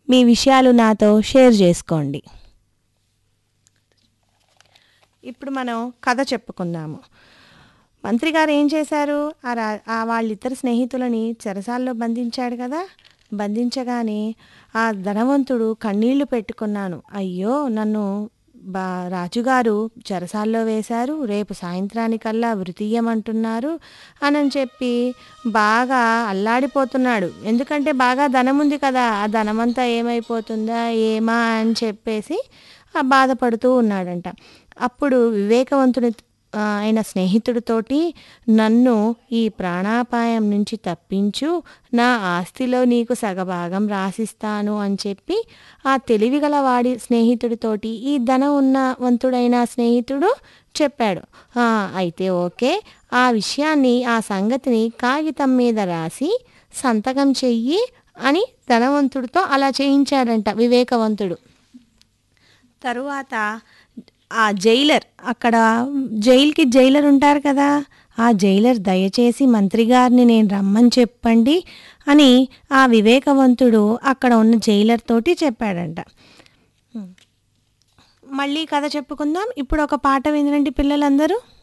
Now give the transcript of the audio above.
మీ విషయాలు నాతో షేర్ చేసుకోండి ఇప్పుడు మనం కథ చెప్పుకుందాము మంత్రి గారు ఏం చేశారు ఆ రా ఆ వాళ్ళిద్దరు స్నేహితులని చెరసాల్లో బంధించాడు కదా బంధించగానే ఆ ధనవంతుడు కన్నీళ్లు పెట్టుకున్నాను అయ్యో నన్ను బా రాజుగారు చెరసాల్లో వేశారు రేపు సాయంత్రానికల్లా వృతీయమంటున్నారు అని చెప్పి బాగా అల్లాడిపోతున్నాడు ఎందుకంటే బాగా ధనం ఉంది కదా ఆ ధనమంతా ఏమైపోతుందా ఏమా అని చెప్పేసి ఆ బాధపడుతూ ఉన్నాడంట అప్పుడు వివేకవంతుని ఆ, ఆయన స్నేహితుడితోటి నన్ను ఈ ప్రాణాపాయం నుంచి తప్పించు నా ఆస్తిలో నీకు సగభాగం రాసిస్తాను అని చెప్పి ఆ తెలివిగల వాడి స్నేహితుడితోటి ఈ ధనం ఉన్న వంతుడైన స్నేహితుడు చెప్పాడు "ఆ, అయితే ఓకే ఆ విషయాన్ని ఆ సంగతిని కాగితం మీద రాసి సంతకం చెయ్యి అని ధనవంతుడితో అలా చేయించాడంట వివేకవంతుడు తరువాత ఆ జైలర్ అక్కడ జైలుకి జైలర్ ఉంటారు కదా ఆ జైలర్ దయచేసి మంత్రి గారిని నేను రమ్మని చెప్పండి అని ఆ వివేకవంతుడు అక్కడ ఉన్న జైలర్ తోటి చెప్పాడంట మళ్ళీ కథ చెప్పుకుందాం ఇప్పుడు ఒక పాట వినండి పిల్లలందరూ